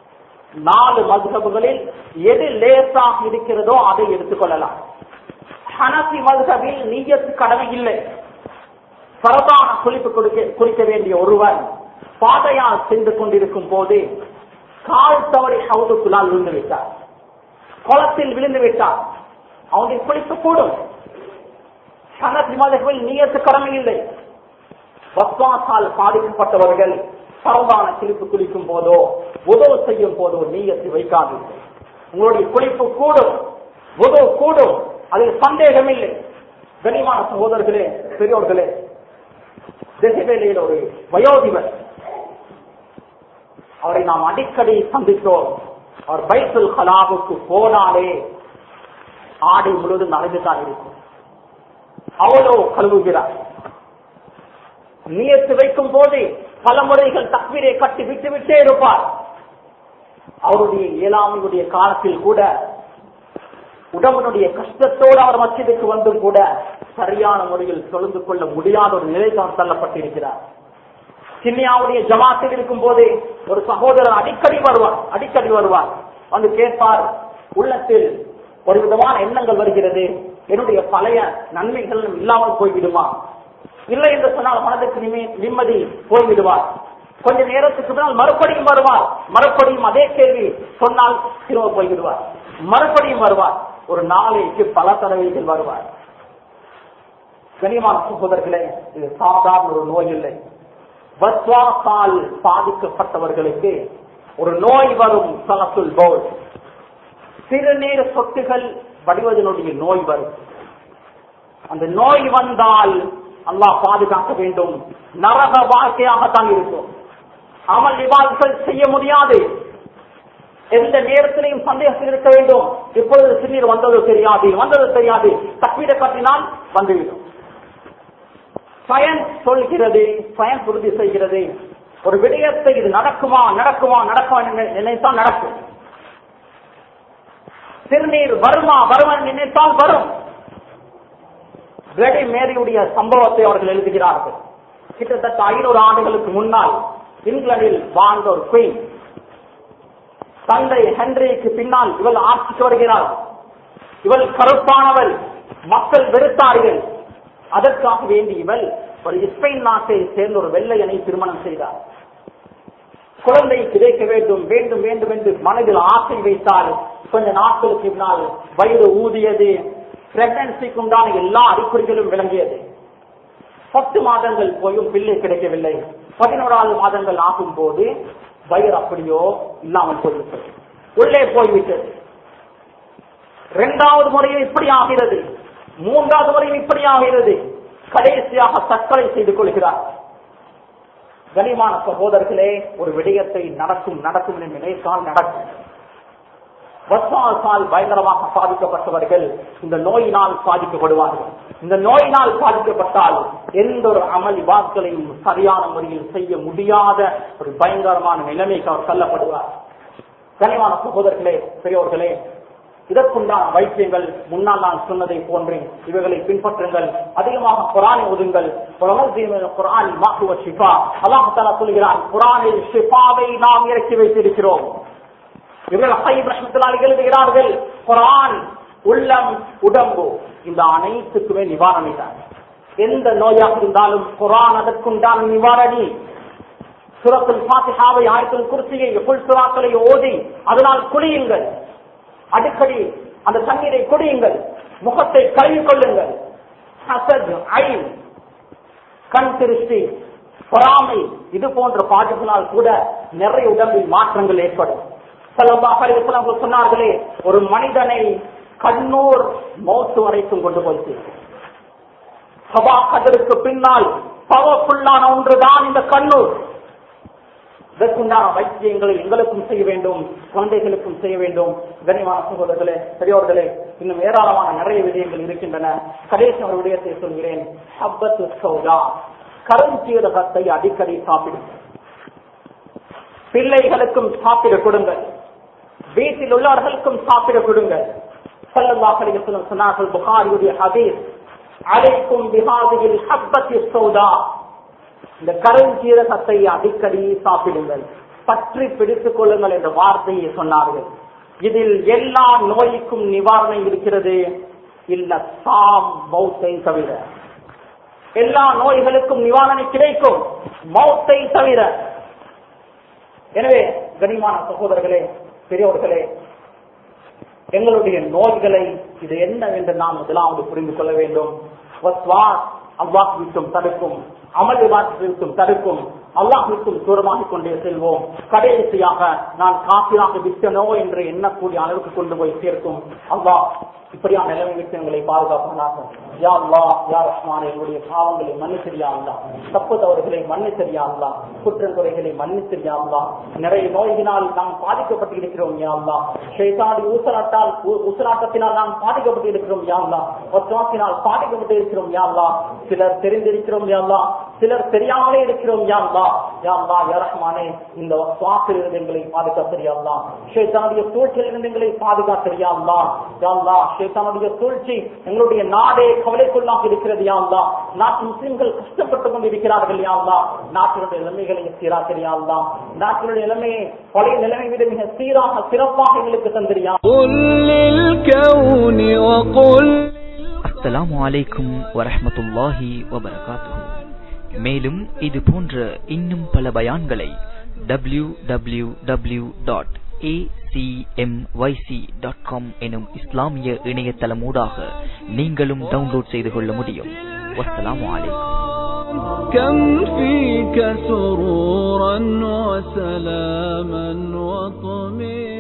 நாலு மதுகபுகளில் எது லேசாக இருக்கிறதோ அதை எடுத்துக்கொள்ளலாம் ஹனசி மதுகவில் நீயத்து கடமை இல்லை பரதான குளிப்பு கொடுக்க குளிக்க வேண்டிய ஒருவர் பாதையால் சென்று கொண்டிருக்கும் போது கால் தவறி ஹவுதுக்குள்ளால் விழுந்து விட்டார் குளத்தில் விழுந்து விட்டார் அவனுடைய குளிப்பு கூடும் ஹனசி மதுகவில் நீயத்து கடமை இல்லை வஸ்வாசால் பாதிக்கப்பட்டவர்கள் பரவான குளிப்பு குளிக்கும் போதோ உதவு செய்யும் போதோ நீயத்தை வைக்காதீர்கள் உங்களுடைய குளிப்பு கூடும் உதவு கூடும் அதில் சந்தேகம் இல்லை கனிமான சகோதரர்களே பெரியோர்களே திசைவேலையில் ஒரு வயோதிபர் அவரை நாம் அடிக்கடி சந்தித்தோம் அவர் பைத்துல் கலாவுக்கு போனாலே ஆடை முழுவதும் நடந்துதான் இருக்கும் அவ்வளோ கழுவுகிறார் நியத்து வைக்கும் போது பல முறைகள் தக்வீரை கட்டி விட்டு விட்டே இருப்பார் அவருடைய இயலாமையுடைய காலத்தில் கூட உடம்புடைய கஷ்டத்தோடு அவர் மசிதுக்கு வந்தும் கூட சரியான முறையில் தொழுந்து கொள்ள முடியாத ஒரு நிலைக்கு அவர் தள்ளப்பட்டிருக்கிறார் சின்னியாவுடைய ஜமாத்தில் இருக்கும் போதே ஒரு சகோதரர் அடிக்கடி வருவார் அடிக்கடி வருவார் வந்து கேட்பார் உள்ளத்தில் ஒரு விதமான எண்ணங்கள் வருகிறது என்னுடைய பழைய நன்மைகள் இல்லாமல் போய்விடுமா இல்லை என்று சொன்னால் மனதுக்கு நிம்மி- நிம்மதி போய்விடுவார் கொஞ்ச நேரத்துக்கு பின்னால் மறுபடியும் வருவார் மறுபடியும் அதே கேள்வி சொன்னால் திரும்ப போய்விடுவார் மறுபடியும் வருவார் ஒரு நாளைக்கு பல தடவைகள் வருவார் கனிமான சகோதரர்களே இது சாதாரண ஒரு நோய் இல்லை வஸ்வாசால் பாதிக்கப்பட்டவர்களுக்கு ஒரு நோய் வரும் சலத்துல் பவுல் சிறுநீர் சொத்துகள் வடிவதனுடைய நோய் வரும் அந்த நோய் வந்தால் அல்லாஹ் பாதுகாக்க வேண்டும் நரக வாழ்க்கையாகத்தான் இருக்கும் அமல் விவாதங்கள் செய்ய முடியாது எந்த நேரத்திலையும் சந்தேகத்தில் இருக்க வேண்டும் இப்பொழுது சிறுநீர் வந்தது தெரியாது வந்தது தெரியாது தப்பீட கட்டினால் வந்துவிடும் சயன்ஸ் சொல்கிறது சயன்ஸ் உறுதி செய்கிறது ஒரு விடயத்தை இது நடக்குமா நடக்குமா நடக்குமா என்று நினைத்தால் நடக்கும் சிறுநீர் வருமா வருமா என்று நினைத்தால் வரும் பிளடி மேரியுடைய சம்பவத்தை அவர்கள் எழுதுகிறார்கள் கிட்டத்தட்ட ஐநூறு ஆண்டுகளுக்கு முன்னால் இங்கிலாந்தில் வாழ்ந்த ஒரு குயின் தந்தை ஹென்ரிக்கு பின்னால் இவள் ஆட்சிக்கு வருகிறார் இவள் கருப்பானவள் மக்கள் வெறுத்தார்கள் அதற்காக வேண்டி இவள் ஒரு ஸ்பெயின் நாட்டை சேர்ந்த ஒரு வெள்ளையனை திருமணம் செய்தார் குழந்தை கிடைக்க வேண்டும் வேண்டும் வேண்டும் என்று மனதில் ஆசை வைத்தால் கொஞ்ச நாட்களுக்கு பின்னால் வயிறு ஊதியது பிரெக்னன்சிக்கு உண்டான எல்லா அறிகுறிகளும் விளங்கியது பத்து மாதங்கள் போயும் பிள்ளை கிடைக்கவில்லை பதினோராவது மாதங்கள் ஆகும் போது வயிறு அப்படியோ இல்லாமல் போய்விட்டது உள்ளே போய்விட்டது இரண்டாவது முறையும் இப்படி ஆகிறது மூன்றாவது முறையும் இப்படி ஆகிறது கடைசியாக தற்கொலை செய்து கொள்கிறார் கனிமான சகோதரர்களே ஒரு விடயத்தை நடக்கும் நடக்கும் என்று நினைத்தால் நடக்கும் வஸ்வாசால் பயங்கரமாக பாதிக்கப்பட்டவர்கள் இந்த நோயினால் பாதிக்கப்படுவார்கள் இந்த நோயினால் பாதிக்கப்பட்டால் எந்த ஒரு அமல் வாக்களையும் சரியான முறையில் செய்ய முடியாத ஒரு பயங்கரமான நிலைமைக்கு அவர் தள்ளப்படுவார் கனிவான சகோதரர்களே பெரியோர்களே இதற்குண்டான வைத்தியங்கள் முன்னால் நான் சொன்னதை போன்றே இவைகளை பின்பற்றுங்கள் அதிகமாக குரானை ஒதுங்கள் குரான் மாக்குவ ஷிஃபா அல்லாஹால சொல்கிறான் குரானில் ஷிஃபாவை நாம் இறக்கி வைத்திருக்கிறோம் இவர்கள் ஹைப் ரஹமத்துல்லாஹி எழுதுகிறார்கள் குரான் உள்ளம் உடம்பு இந்த அனைத்துக்குமே நிவாரணி தான் எந்த நோயாக இருந்தாலும் குரான் அதற்குண்டான நிவாரணி சுரத்தில் பாத்திஹாவை ஆயத்தில் குர்சியை புல் சுறாக்களை ஓதி அதனால் குளியுங்கள் அடிக்கடி அந்த தண்ணீரை குடியுங்கள் முகத்தை கழுவி கொள்ளுங்கள் ஹசத் ஐன் கண் திருஷ்டி பொறாமை இது போன்ற பாதிப்பினால் கூட நிறைய உடம்பில் மாற்றங்கள் ஏற்படும் ஸல்லல்லாஹு அலைஹி வஸல்லம் சொன்னார்களே ஒரு மனிதனை கண்ணூர் மௌத்து வரைக்கும் கொண்டு போய் சபா கதருக்கு பின்னால் பவர்ஃபுல்லான ஒன்றுதான் இந்த கண்ணூர் இதற்குண்டான வைத்தியங்களை எங்களுக்கும் செய்ய வேண்டும் குழந்தைகளுக்கும் செய்ய வேண்டும் கனிமான சகோதரர்களே பெரியோர்களே இன்னும் ஏராளமான நிறைய விடயங்கள் இருக்கின்றன கடைசி ஒரு விடயத்தை சொல்கிறேன் ஹப்பத்து சௌதா கருஞ்சீரகத்தை அடிக்கடி சாப்பிடும் பிள்ளைகளுக்கும் சாப்பிட கொடுங்கள் வீட்டில் உள்ளவர்களுக்கும் சாப்பிட கொடுங்கள் ஸல்லல்லாஹு அலைஹி வஸல்லம் சொன்னார்கள் புகாரியுடைய ஹதீஸ் அலைக்கும் பிஹாதில் ஹப்பத்தி சௌதா இந்த கருஞ்சீரகத்தை அடிக்கடி சாப்பிடுங்கள் பற்றி பிடித்துக் கொள்ளுங்கள் என்ற வார்த்தையை சொன்னார்கள் இதில் எல்லா நோய்க்கும் நிவாரணம் இருக்கிறது இல்ல சாம் மௌத்தை தவிர எல்லா நோய்களுக்கும் நிவாரணம் கிடைக்கும் மௌத்தை தவிர எனவே கனிமான சகோதரர்களே பெரியவர்களே எங்களுடைய நோய்களை இது என்ன என்று நாம் முதலாவது புரிந்து கொள்ள வேண்டும் அல்லாஹ் விட்டும் தடுக்கும் அமல் விட்டும் தடுக்கும் அல்லாஹ் விட்டும் தூரமாக கொண்டே செல்வோம் கடைசியாக நான் காசியாக விட்டனோ என்று எண்ணக்கூடிய அளவுக்கு கொண்டு போய் சேர்க்கும் அல்லாஹ் இப்படியான நிலைமை விட்டு எங்களை பாதுகாப்பானாக யா அல்லா யா ரஹ்மான் எங்களுடைய பாவங்களை மன்னிச்சரியா அல்லா தப்பு தவறுகளை மன்னிச்சரியா அல்லா குற்றம் குறைகளை மன்னிச்சரியா அல்லா நிறைய நோய்களினால் நாம் பாதிக்கப்பட்டு இருக்கிறோம் யா அல்லா ஷேதாடி ஊசலாட்டால் உசலாட்டத்தினால் நாம் பாதிக்கப்பட்டு இருக்கிறோம் யா அல்லா ஒத்தாசினால் பாதிக்கப்பட்டு இருக்கிறோம் யா அல்லா சிலர் தெரிந்திருக்கிறோம் யா அல்லா சிலர் தெரியாமலே இருக்கிறோம் யா அல்லா யா அல்லா யா ரஹ்மானே இந்த சுவாசிலிருந்து எங்களை பாதுகாத்தரியா அல்லா ஷேதானுடைய சூழ்ச்சியிலிருந்து எங்களை பாதுகாத்தரியா அல்லா யா அல்லா ஷேத்தானுடைய சூழ்ச்சி எங்களுடைய நாடே கவலைக்குள்ளாக இருக்கிறது யாழ்லா நாட்டு முஸ்லிம்கள் கஷ்டப்பட்டுக் கொண்டிருக்கிறார்கள் யாழ்லா நாட்டினுடைய நிலைமைகளை சீராக்கிறியா யாழ்லா நாட்டினுடைய நிலைமையை பழைய நிலைமை விட மிக சீராக சிறப்பாக எங்களுக்கு தந்திரியா அஸ்ஸலாமு அலைக்கும் வரஹமத்துல்லாஹி வபரகாத்துஹு மேலும் இது போன்ற இன்னும் பல பயான்களை W W W dot acmyc.com எனும் இஸ்லாமிய இணையதளமூடாக நீங்களும் டவுன்லோட் செய்து கொள்ள முடியும் வஸ்ஸலாமு அலைக்கும் كم فيك سرورا وسلاما وطمئنا